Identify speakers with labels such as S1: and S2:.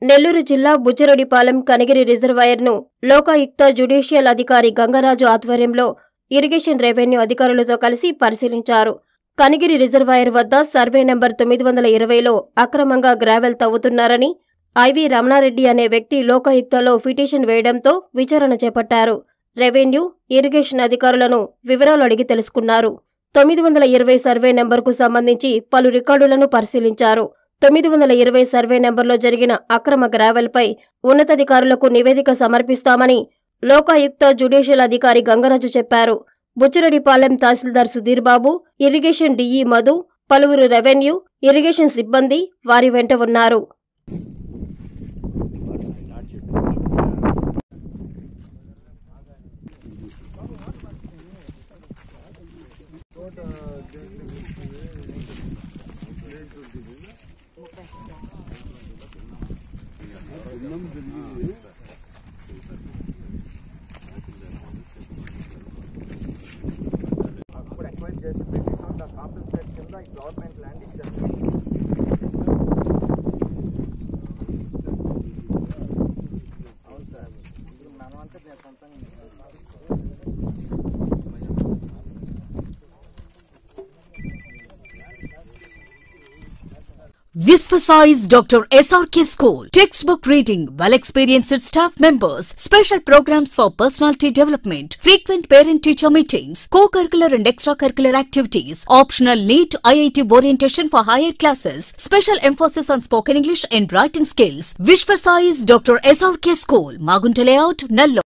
S1: నెల్లూరు జిల్లా బుచ్చిరెడ్డిపాలెం కనిగిరి రిజర్వాయర్ను లోకాయుక్త జ్యుడిషియల్ అధికారి గంగరాజు ఆధ్వర్యంలో ఇరిగేషన్ రెవెన్యూ అధికారులతో కలిసి పరిశీలించారు కనిగిరి రిజర్వాయర్ వద్ద సర్వే నెంబర్ తొమ్మిది వందల ఇరవైలో అక్రమంగా గ్రావెల్ తవ్వుతున్నారని ఐవి రమణారెడ్డి అనే వ్యక్తి లోకాయుక్తలో పిటిషన్ వేయడంతో విచారణ చేపట్టారు రెవెన్యూ ఇరిగేషన్ అధికారులను వివరాలు అడిగి తెలుసుకున్నారు తొమ్మిది వందల ఇరవై సర్వే నెంబర్కు సంబంధించి పలు రికార్డులను పరిశీలించారు తొమ్మిది వందల ఇరవై సర్వే నెంబర్లో జరిగిన అక్రమ గ్రావెల్పై ఉన్నతాధికారులకు నివేదిక సమర్పిస్తామని లోకాయుక్త జ్యుడిషియల్ అధికారి గంగరాజు చెప్పారు బుచ్చిరెడ్డిపాలెం తహసీల్దార్ సుధీర్ బాబు ఇరిగేషన్ డిఈ మధు పలువురు రెవెన్యూ ఇరిగేషన్ సిబ్బంది వారి వెంట ఉన్నారు
S2: అప్పుడు ఎంక్వైరీ చేసి బేసిక్ ఆన్ ద కాంపెన్సేట్ కింద ఈ గవర్నమెంట్ ల్యాండ్ ఇచ్చారు అవును సార్ ఇప్పుడు మనమంతా నేను సొంతంగా
S3: Visvasize Dr. SRK School. Textbook reading, well experienced staff members, special programs for personality development, frequent parent teacher meetings, co curricular and extracurricular activities, optional NEET IIT orientation for higher classes, special emphasis on spoken English and writing skills. Visvasize Dr. SRK School, Magunta Layout, Nallo.